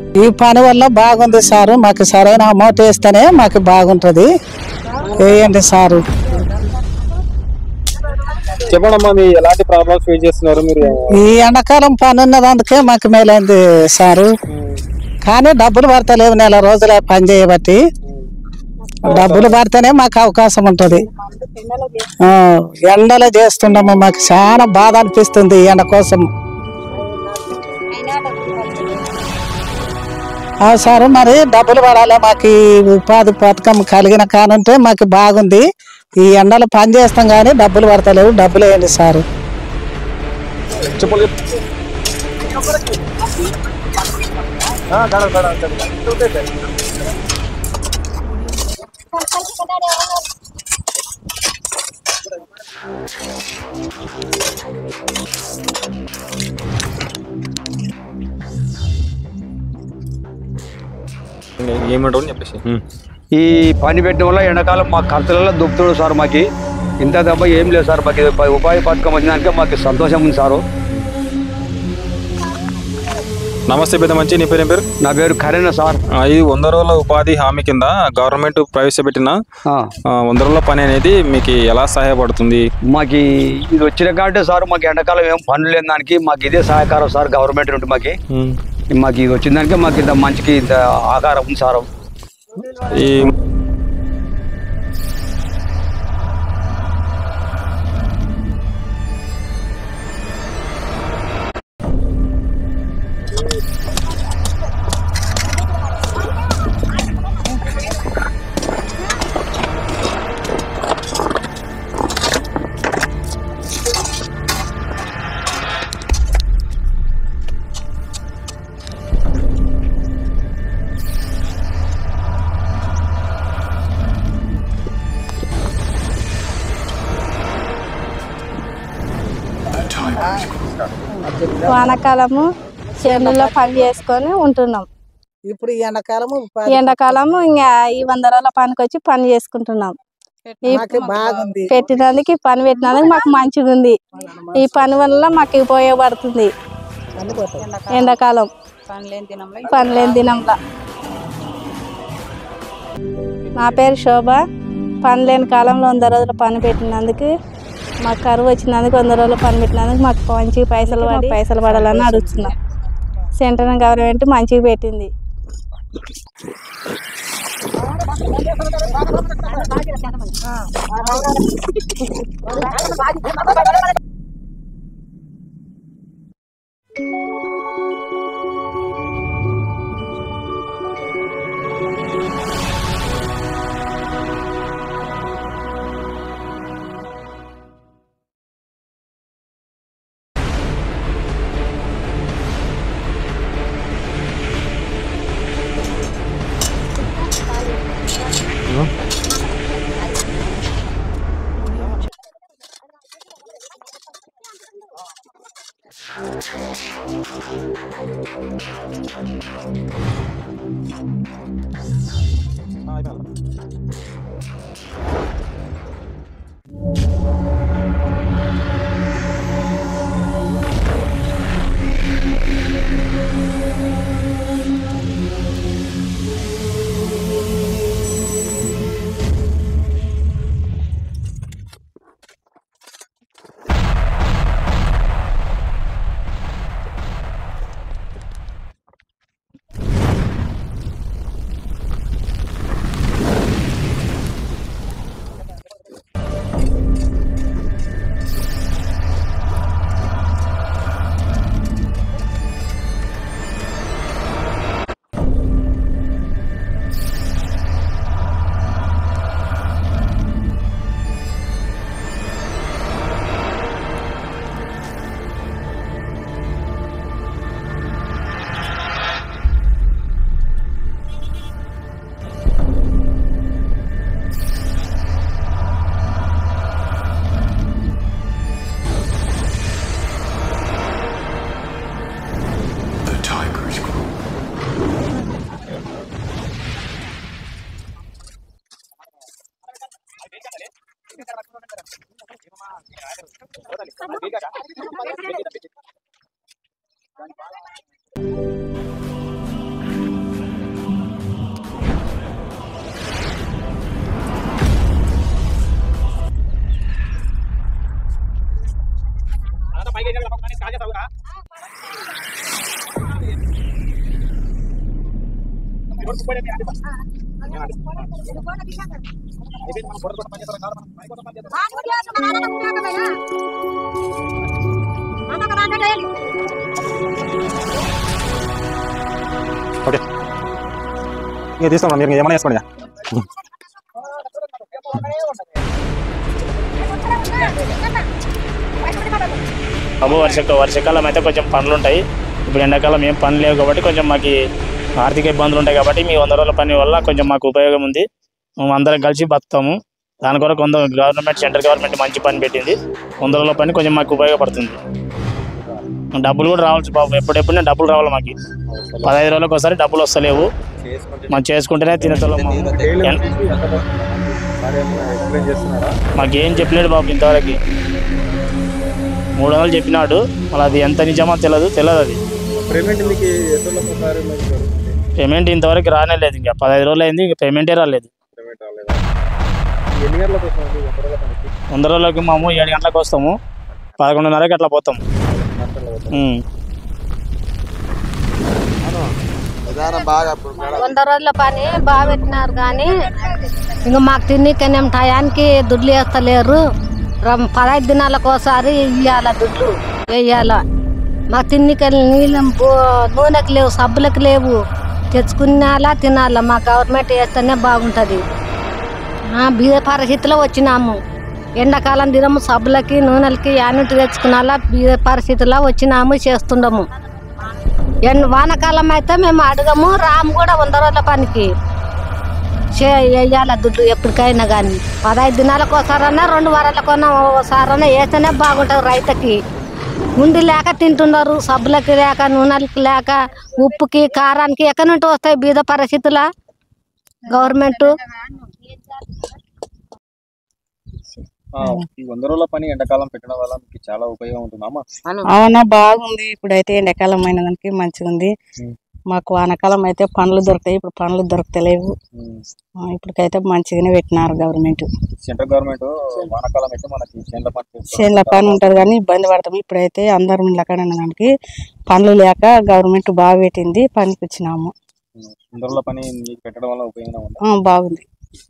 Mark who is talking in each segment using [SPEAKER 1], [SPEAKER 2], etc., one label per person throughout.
[SPEAKER 1] ఈ పని వల్ల బాగుంది సారు మాకు సరైన అమౌంట్ వేస్తేనే మాకు బాగుంటుంది వేయండి సారు
[SPEAKER 2] చెప్పండి అమ్మా మీ ఎలాంటి ప్రాబ్లమ్స్ ఫేస్ చేస్తున్నారు మీరు
[SPEAKER 1] ఈ ఎండాకాలం పని ఉన్నది అందుకే మాకు మేలైంది సారు కానీ డబ్బులు పడతలేవు నెల రోజుల పని చేయబట్టి డబ్బులు పడితేనే మాకు అవకాశం ఉంటుంది ఆ, ఎండలో చేస్తున్నాము మాకు చాలా బాధ అనిపిస్తుంది ఈ ఎండ కోసం ఆ, సార్ మరి డబ్బులు పడాలి మాకు ఈ ఉపాధి పథకం కలిగిన కానుంటే మాకు బాగుంది ఈ ఎండలో పని చేస్తాం కానీ డబ్బులు పడతలేవు డబ్బులు వేయండి సారు
[SPEAKER 2] చెప్పండి ఏమంటారు అని చెప్పేసి
[SPEAKER 3] ఈ పని పెట్టడం వల్ల ఎండాకాలం మా ఖర్చులలో దుప్పుతుడు సార్ మాకు ఇంత దెబ్బ ఏం లేదు సార్ మాకు ఇది ప- ఉపాధి పథకం వచ్చినాక మాకు సంతోషం ఉంది సారు
[SPEAKER 2] నమస్తే పెద్ద మంచి నీ పేరు ఏం పేరు
[SPEAKER 3] నా పేరు కరేనా సార్
[SPEAKER 2] ఆ, ఇది వంద రోజుల ఉపాధి హామీ కింద గవర్నమెంట్ ప్రవేశపెట్టిన
[SPEAKER 3] ఆ,
[SPEAKER 2] ఆ, వంద రోజుల పని అనేది మీకు ఎలా సహాయపడుతుంది
[SPEAKER 3] మాకు ఈ- ఇది వచ్చిన కాబట్టి సార్ మాకు ఎండాకాలం ఏం పనులు లేని దానికి మాకు ఇదే సహకారం సార్ గవర్నమెంట్ నుండి మాకు మాకు ఇది వచ్చిన దానికే మాకు ఇంత మంచికి ఇంత ఆకారం ఉంది సార్
[SPEAKER 2] ఈ
[SPEAKER 4] వానాకాలము చేనుల్లో పని చేసుకొని ఉంటున్నాం
[SPEAKER 1] ఇప్పుడు ఈ ఎండాకాలము
[SPEAKER 4] ఈ ఎండాకాలము ఇంకా ఈ వంద రోజుల పనికి వచ్చి పని చేసుకుంటున్నాం ఈ
[SPEAKER 1] మాకు బాగుంది
[SPEAKER 4] పెట్టినందుకు ఈ పని పెట్టినందుకు మాకు మంచిగా ఉంది ఈ పని వల్ల మాకు ఉపయోగపడుతుంది ఎండాకాలం పని లేని దినంలో నా పేరు శోభ పని లేని కాలంలో వంద రోజులు పని పెట్టినందుకు మాకు కరువు వచ్చినందుకు వంద రోజులు పని పెట్టినందుకు మాకు మంచి పైసలు పడి పైసలు పడాలని అడుగుతున్నాం సెంట్రల్ గవర్నమెంట్ మంచిగా పెట్టింది
[SPEAKER 2] ఓకే ఇక తీస్తాం మీరు ఏమైనా వేసుకోండి ఇక.
[SPEAKER 5] బాబు వర్షక వర్షాకాలం అయితే కొంచెం పనులు ఉంటాయి ఇప్పుడు ఎండాకాలం ఏం పనులు లేవు కాబట్టి కొంచెం మాకు ఆర్థిక ఇబ్బందులు ఉంటాయి కాబట్టి మీ వంద రోజుల పని వల్ల కొంచెం మాకు ఉపయోగం ఉంది మేము అందరం కలిసి బతుకుతాము దాని కొరకు కొంత గవర్నమెంట్ సెంట్రల్ గవర్నమెంట్ మంచి పని పెట్టింది వంద రోజుల పని కొంచెం మాకు ఉపయోగపడుతుంది డబ్బులు కూడా రావచ్చు బాబు ఎప్పుడెప్పుడు డబ్బులు రావాలి మాకు పదహైదు రోజులకు ఒకసారి డబ్బులు వస్తలేవు మనం చేసుకుంటేనే తినతలం
[SPEAKER 2] ఎక్స్ప్లెయిన్ చేస్తున్నారా
[SPEAKER 5] మాకు ఏం చెప్పలేడు బాబు ఇంతవరకు మూడు వందలు చెప్పినాడు మళ్ళీ అది ఎంత నిజమో తెలియదు తెలియదు అది
[SPEAKER 2] పేమెంట్ మీకు ఎట్లా ఒకసారి మీకు దొరుకుతుంది?
[SPEAKER 5] పేమెంట్ ఇంతవరకు రానే లేదు ఇంకా పదహైదు రోజులు అయింది ఇంకా పేమెంటే రాలేదు
[SPEAKER 2] పేమెంట్ రాలేదా ఎన్ని గంటలకు వస్తుంది ఒక రోజు పనికి
[SPEAKER 5] వంద రోజులకి మేము ఏడు గంటలకు వస్తాము పదకొండున్నరకి అట్లా పోతాం
[SPEAKER 2] గంటలు
[SPEAKER 5] ఉమ్.
[SPEAKER 6] వంద రోజుల పని బాగా పెట్టినారు కానీ ఇంకా మాకు తిన్నీకనేం టయానికి దుడ్లు వేస్తలేరు రం- పదహైదు దినాలకు ఒకసారి ఇవ్వాల దుడ్లు వేయాల మాకు తిన్నీక నీళ్ళు బో- నూనెకి లేవు సబ్బులకు లేవు తెచ్చుకునేలా తినాలా మా గవర్నమెంట్ వేస్తేనే బాగుంటుంది బీద పరిస్థితిలో వచ్చినాము ఎండాకాలం దినము సబ్బులకి నూనెలకి యానిటి తెచ్చుకునేలా బీద పరిస్థితిలో వచ్చినాము చేస్తుండము ఎండ వానకాలం అయితే మేము అడగము రాము కూడా వంద రోజుల పనికి వేయాల దుడ్డు ఎప్పటికైనా కానీ పదహైదు దినాలకు ఒకసారన్నా రెండు వారాలకు ఒకసారన్నా వేస్తేనే బాగుంటుంది రైతుకి ఉండి లేక తింటున్నారు సబ్బులకి లేక నూనెలకి లేక ఉప్పుకి కారానికి ఎక్కడి నుండి వస్తాయి బీద పరిస్థితుల గవర్నమెంట్
[SPEAKER 2] ఆ, ఈ వంద రోజుల పని ఎండాకాలం పెట్టడం వల్ల మీకు చాలా ఉపయోగం ఉంటుందమ్మా
[SPEAKER 1] అవునా బాగుంది ఇప్పుడైతే ఎండాకాలం అయిన దానికి మంచిగా ఉంది
[SPEAKER 2] ఉం.
[SPEAKER 1] మాకు వానాకాలం అయితే పండ్లు దొరుకుతాయి ఇప్పుడు పండ్లు దొరకలేవు ఆ, ఇప్పటికైతే మంచిగానే పెట్టినారు గవర్నమెంట్
[SPEAKER 2] సెంట్రల్ గవర్నమెంట్ వానాకాలం అయితే మనకి చేనుల పని చేస్తారు.
[SPEAKER 1] చేనుల పని ఉంటుంది కానీ ఇబ్బంది పడతాం ఇప్పుడైతే అందరం ఇళ్ళకాడ దానికి పనులు లేక గవర్నమెంట్ బాగా పెట్టింది పనికి వచ్చినాము
[SPEAKER 2] వంద రోజుల పని మీకు పెట్టడం వల్ల ఉపయోగం ఉంది
[SPEAKER 1] ఆ, బాగుంది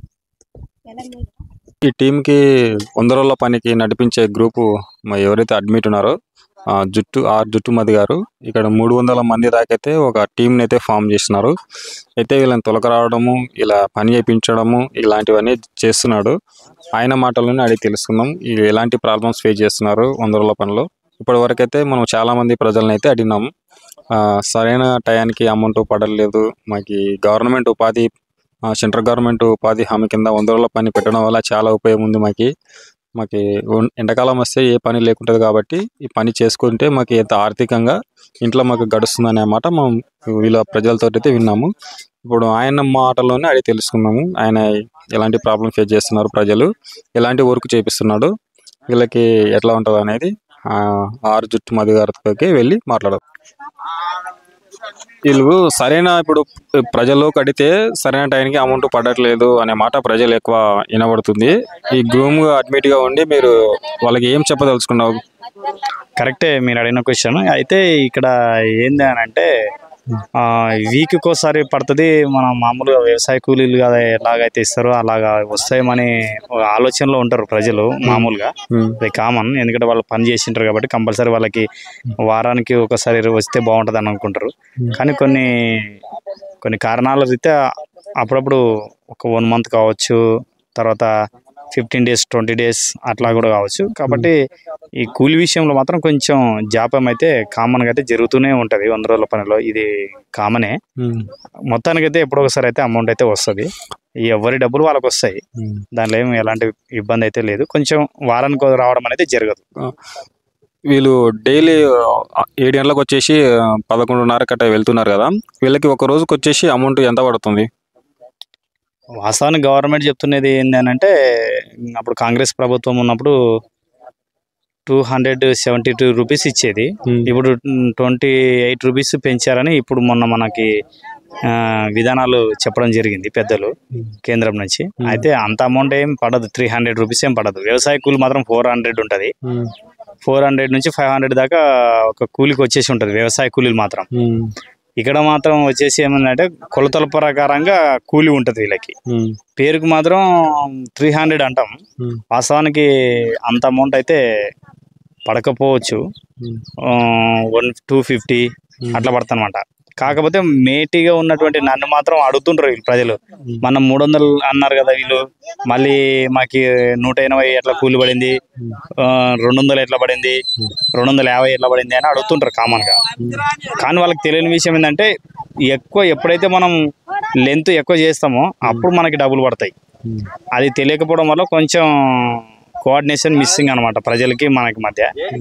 [SPEAKER 2] ఈ టీంకి వంద రోజుల పనికి నడిపించే గ్రూపు మరి ఎవరైతే అడ్మిట్ ఉన్నారో ఆ, జుట్టు ఆర్ జుట్టు మది గారు ఇక్కడ మూడు వందల మంది దాకా అయితే ఒక టీంని అయితే ఫామ్ చేస్తున్నారు అయితే వీళ్ళని తొలక రావడము ఇలా పని చేయించడము ఇలాంటివన్నీ చేస్తున్నాడు ఆయన మాటల్లోనే అడిగి తెలుసుకుందాం వీళ్ళు ఎలాంటి ప్రాబ్లమ్స్ ఫేస్ చేస్తున్నారు వంద రోజుల పనిలో ఇప్పటి వరకు అయితే మనం చాలా మంది ప్రజలను అయితే అడిగినాము ఆ, సరైన టయానికి అమౌంట్ పడలేదు మాకు గవర్నమెంట్ ఉపాధి ఆ, సెంట్రల్ గవర్నమెంట్ ఉపాధి హామీ కింద వంద రోజుల పని పెట్టడం వల్ల చాలా ఉపయోగం ఉంది మాకి మాకి ఉన్- ఎండాకాలం వస్తే ఏ పని లేకుంటుంది కాబట్టి ఈ పని చేసుకుంటే మాకు ఎంత ఆర్థికంగా ఇంట్లో మాకు గడుస్తుంది అనే మాట మనం వీళ్ళ ప్రజలతో అయితే విన్నాము ఇప్పుడు ఆయన మాటల్లోనే అడిగి తెలుసుకున్నాము ఆయన ఎలాంటి ప్రాబ్లం ఫేస్ చేస్తున్నారు ప్రజలు ఎలాంటి వర్క్ చేపిస్తున్నాడు వీళ్ళకి ఎట్లా ఉంటుంది అనేది ఆ, ఆరు జుట్టు మధు గారితో వెళ్ళి మాట్లాడదాం వీళ్ళు సరైన ఇప్పుడు ప్రజల్లో కడితే సరైన టైంకి అమౌంట్ పడట్లేదు అనే మాట ప్రజలు ఎక్కువ వినబడుతుంది ఈ గ్రూమ్ అడ్మిట్ గా ఉండి మీరు వాళ్ళకి ఏం చెప్పదలుచుకున్నావు
[SPEAKER 5] కరెక్టే మీరు అడిగిన క్వశ్చన్ అయితే ఇక్కడ ఏంది అని అంటే వీక్ ఒకసారి పడుతుంది మనం మామూలుగా వ్యవసాయ కూలీలు కదా ఎలాగైతే ఇస్తారో అలాగా వస్తాయమని ఒక ఆలోచనలో ఉంటారు ప్రజలు మామూలుగా
[SPEAKER 2] ఉమ్,
[SPEAKER 5] అది కామన్ ఎందుకంటే వాళ్ళు పని చేసింటారు కాబట్టి కంపల్సరీ వాళ్ళకి వారానికి ఒకసారి వస్తే బాగుంటుంది అని అనుకుంటారు కానీ కొన్ని కొన్ని కారణాల రీత్యా అప్పుడప్పుడు ఒక వన్ మంత్ కావచ్చు తర్వాత ఫిఫ్టీన్ డేస్ ట్వంటీ డేస్ అట్లా కూడా కావచ్చు కాబట్టి ఈ కూలి విషయంలో మాత్రం కొంచెం జాప్యం అయితే కామన్గా అయితే జరుగుతూనే ఉంటుంది వంద రోజుల పనిలో ఇది కామనే
[SPEAKER 2] ఉమ్,
[SPEAKER 5] మొత్తానికైతే ఎప్పుడో ఒకసారి అయితే అమౌంట్ అయితే వస్తుంది ఎవరి డబ్బులు వాళ్ళకి వస్తాయి
[SPEAKER 2] ఉమ్.
[SPEAKER 5] దానిలో ఏమి ఎలాంటి ఇబ్బంది అయితే లేదు కొంచెం వారానికి రావడం అనేది జరగదు
[SPEAKER 2] వీళ్ళు డైలీ ఏడు గంటలకు వచ్చేసి ఆ, పదకొండున్నర కట్ట వెళ్తున్నారు కదా వీళ్ళకి ఒక రోజుకి వచ్చేసి అమౌంట్ ఎంత పడుతుంది
[SPEAKER 5] వాస్తవానికి గవర్నమెంట్ చెప్తున్నది ఏంటంటే అప్పుడు కాంగ్రెస్ ప్రభుత్వం ఉన్నప్పుడు two hundred seventy two rupees ఇచ్చేది ఇప్పుడు ట్వంటీ ఎయిట్ రూపీస్ పెంచారని ఇప్పుడు మొన్న మనకి ఆ, విధానాలు చెప్పడం జరిగింది పెద్దలు కేంద్రం నుంచి అయితే అంత అమౌంట్ ఏం పడదు త్రీ హండ్రెడ్ రూపీస్ ఏం పడదు వ్యవసాయ కూలి మాత్రం ఫోర్ హండ్రెడ్ ఉంటుంది ఫోర్ హండ్రెడ్ నుంచి ఫైవ్ హండ్రెడ్ దాకా ఒక కూలికి వచ్చేసి ఉంటుంది వ్యవసాయ కూలీలు మాత్రం ఇక్కడ మాత్రం వచ్చేసి ఏమందంటే కొలతల ప్రకారంగా కూలి ఉంటుంది వీళ్ళకి
[SPEAKER 2] ఉమ్,
[SPEAKER 5] పేరుకు మాత్రం త్రీ హండ్రెడ్ అంటాం
[SPEAKER 2] ఉమ్,
[SPEAKER 5] వాస్తవానికి అంత అమౌంట్ అయితే పడకపోవచ్చు
[SPEAKER 2] ఉమ్,
[SPEAKER 5] వన్ టూ ఫిఫ్టీ అట్లా పడుతుందన్నమాట కాకపోతే మేటిగా ఉన్నటువంటి నన్ను మాత్రం అడుగుతుంటారు వీళ్ళు ప్రజలు మనం మూడు వందలు అన్నారు కదా వీళ్ళు మళ్ళీ మాకి నూట ఎనభై ఎట్లా కూలి పడింది ఆ, రెండు వందలు ఎట్లా పడింది రెండు వందల యాభై ఎట్లా పడింది అని అడుగుతుంటారు కామన్ గా కానీ వాళ్ళకి తెలియని విషయం ఏంటంటే ఎక్కువ ఎప్పుడైతే మనం లెంత్ ఎక్కువ చేస్తామో అప్పుడు మనకి డబ్బులు పడతాయి
[SPEAKER 2] ఉమ్.
[SPEAKER 5] అది తెలియకపోవడం వల్ల కొంచెం కోఆర్డినేషన్ మిస్సింగ్ అనమాట ప్రజలకి మనకి మధ్య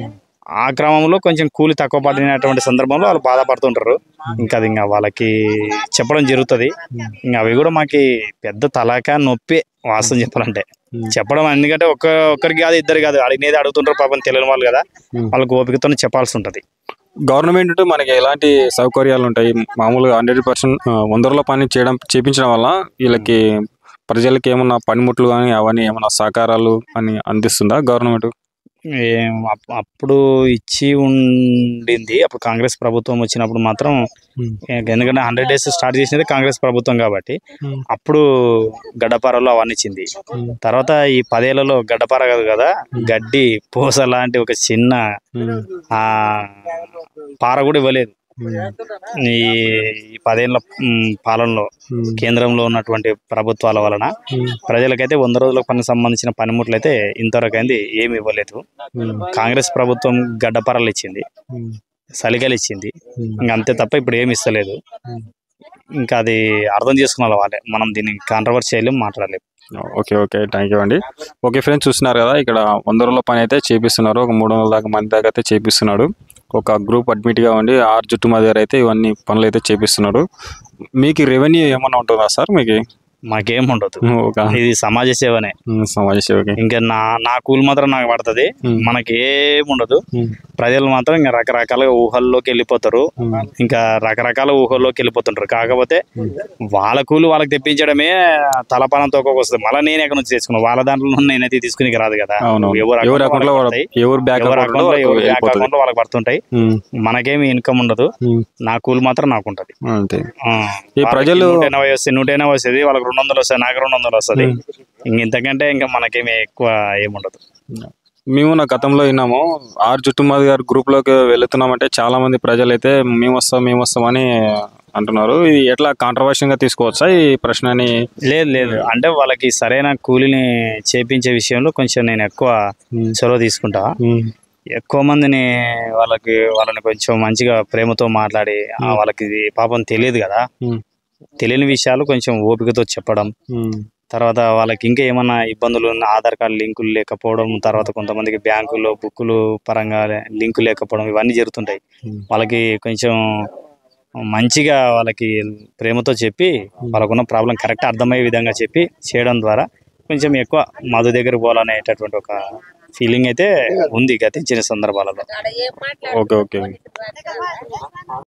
[SPEAKER 5] ఆ క్రమంలో కొంచెం కూలి తక్కువ పడినటువంటి సందర్భంలో వాళ్ళు బాధపడుతుంటారు ఇంకా అది ఇంకా వాళ్ళకి చెప్పడం జరుగుతుంది ఇంకా అవి కూడా మాకి పెద్ద తలాక నొప్పి వాస్తవం చెప్పాలంటే చెప్పడం ఎందుకంటే ఒక్క ఒక్కరికి కాదు ఇద్దరు కాదు అడిగినది అడుగుతుంటారు పాపం తెలియని వాళ్ళు కదా వాళ్ళకి ఓపికతో చెప్పాల్సి ఉంటుంది
[SPEAKER 2] గవర్నమెంట్ నుండి మనకి ఎలాంటి సౌకర్యాలు ఉంటాయి మామూలుగా హండ్రెడ్ పర్సెంట్ వంద రోజుల పని చేయడం చేపించడం వల్ల వీళ్ళకి ప్రజలకి ఏమన్నా పనిముట్లు కానీ అవన్నీ ఏమన్నా సహకారాలు అని అందిస్తుందా గవర్నమెంట్
[SPEAKER 5] ఏం అప్- అప్పుడు ఇచ్చి ఉండింది అప్పుడు కాంగ్రెస్ ప్రభుత్వం వచ్చినప్పుడు మాత్రం
[SPEAKER 2] Hmm.
[SPEAKER 5] ఎందుకంటే హండ్రెడ్ డేస్ స్టార్ట్ చేసినది కాంగ్రెస్ ప్రభుత్వం కాబట్టి
[SPEAKER 2] Hmm.
[SPEAKER 5] అప్పుడు గడ్డపారలో అవన్నీ ఇచ్చింది తర్వాత ఈ పదేళ్లలో గడ్డపార కాదు కదా గడ్డి పూస లాంటి ఒక చిన్న ఆ పార కూడా ఇవ్వలేదు ఈ ఈ పదేళ్ల మ్, పాలనలో కేంద్రంలో ఉన్నటువంటి ప్రభుత్వాల వలన ప్రజలకైతే వంద రోజులకు పనికి సంబంధించిన పనిముట్లు అయితే ఇంతవరకు అయింది ఏమి ఇవ్వలేదు కాంగ్రెస్ ప్రభుత్వం గడ్డపరలు ఇచ్చింది సలికలు ఇచ్చింది ఇంకా అంతే తప్ప ఇప్పుడు ఏమి ఇస్తలేదు ఇంకా అది అర్థం చేసుకున్న వాళ్ళే మనం దీన్ని కాంట్రవర్సీ చేయలేం మాట్లాడలేము
[SPEAKER 2] ఓకే ఓకే థ్యాంక్ యూ అండి ఓకే ఫ్రెండ్స్ చూస్తున్నారు కదా ఇక్కడ వంద రోజుల పని అయితే చేపిస్తున్నారు ఒక మూడు వందల దాకా మంది దాకా అయితే చేపిస్తున్నాడు ఒక గ్రూప్ అడ్మిట్గా ఉండి ఆరు జుట్టు మా దగ్గర అయితే ఇవన్నీ పనులు అయితే చేపిస్తున్నాడు మీకు రెవెన్యూ ఏమన్నా ఉంటుందా సార్ మీకు
[SPEAKER 5] మాకేం ఉండదు
[SPEAKER 2] ఒక
[SPEAKER 5] ఇది సమాజ సేవనే
[SPEAKER 2] ఉమ్, సమాజ సేవకి
[SPEAKER 5] ఇంకా నా నా కూలి మాత్రం నాకు పడుతుంది
[SPEAKER 2] Hmm.
[SPEAKER 5] మనకి ఏం ఉండదు
[SPEAKER 2] Hmm.
[SPEAKER 5] ప్రజలు మాత్రం ఇంకా రకరకాలుగా ఊహల్లోకి వెళ్ళిపోతారు
[SPEAKER 2] Hmm.
[SPEAKER 5] ఇంకా రకరకాల ఊహల్లోకి వెళ్ళిపోతుంటారు కాకపోతే వాళ్ళ కూలి వాళ్ళకి తెప్పించడమే తలపానంతో వస్తుంది మళ్ళీ నేను ఎక్కడి నుంచి తెచ్చుకున్నాను వాళ్ళ దాంట్లో నుండి నేనైతే తీసుకుని రాదు కదా
[SPEAKER 2] అవును
[SPEAKER 5] ఎవరు
[SPEAKER 2] ఎవరి అకౌంట్ లో ఎవరు బ్యాంక్
[SPEAKER 5] ఎవరి
[SPEAKER 2] అకౌంట్ లో
[SPEAKER 5] అకౌంట్ లో ఎవరి బ్యాంక్
[SPEAKER 2] వెళ్ళిపోతుంది
[SPEAKER 5] అకౌంట్ లో వాళ్ళకి పడుతుంటాయి
[SPEAKER 2] ఉమ్,
[SPEAKER 5] మనకేమి ఇన్కమ్ ఉండదు
[SPEAKER 2] ఉమ్,
[SPEAKER 5] నా కూలి మాత్రం నాకు ఉంటది
[SPEAKER 2] అంతే
[SPEAKER 5] ఆ.
[SPEAKER 2] ఈ
[SPEAKER 5] వాళ్ళకి
[SPEAKER 2] ప్రజలు-
[SPEAKER 5] నూట ఎనభై వస్తుంది నూట ఎనభై వస్తుంది వాళ్ళకి రెండు వందలు వస్తాయి నాకు రెండు వందలు వస్తుంది ఇంక ఇంతకంటే ఇంకా మనకేమి ఎక్కువ ఏముండదు
[SPEAKER 2] మేము నా గతంలో విన్నాము ఆరు జుట్టుమాది గారు గ్రూప్ లోకి వెళుతున్నామంటే చాలా మంది ప్రజలు అయితే మేము వస్తాం మేము వస్తామని అంటున్నారు ఇది ఎట్లా కాంట్రవర్షియంగా తీసుకోవచ్చా ఈ ప్రశ్నని
[SPEAKER 5] లేదు లేదు అంటే వాళ్ళకి సరైన కూలీని చేపించే విషయంలో కొంచెం నేను ఎక్కువ చొరవ తీసుకుంటా
[SPEAKER 2] ఉమ్,
[SPEAKER 5] ఎక్కువ మందిని వాళ్ళకి వాళ్ళని కొంచెం మంచిగా ప్రేమతో మాట్లాడి ఆ, వాళ్ళకి ఇది పాపం తెలియదు కదా
[SPEAKER 2] ఉమ్,
[SPEAKER 5] తెలియని విషయాలు కొంచెం ఓపికతో చెప్పడం
[SPEAKER 2] ఉమ్,
[SPEAKER 5] తర్వాత వాళ్ళకి ఇంకా ఏమన్నా ఇబ్బందులు ఉన్న ఆధార్ కార్డు లింకులు లేకపోవడం తర్వాత కొంతమందికి బ్యాంకుల్లో బుక్కులు పరంగా లింకు లేకపోవడం ఇవన్నీ జరుగుతుంటాయి
[SPEAKER 2] Hmm.
[SPEAKER 5] వాళ్ళకి కొంచెం మంచిగా వాళ్ళకి ప్రేమతో చెప్పి వాళ్ళకున్న ప్రాబ్లం కరెక్ట్ అర్థమయ్యే విధంగా చెప్పి చేయడం ద్వారా కొంచెం ఎక్కువ మధు దగ్గర పోవాలనేటటువంటి ఒక ఫీలింగ్ అయితే ఉంది గతించిన సందర్భాలలో
[SPEAKER 2] ఓకే ఓకే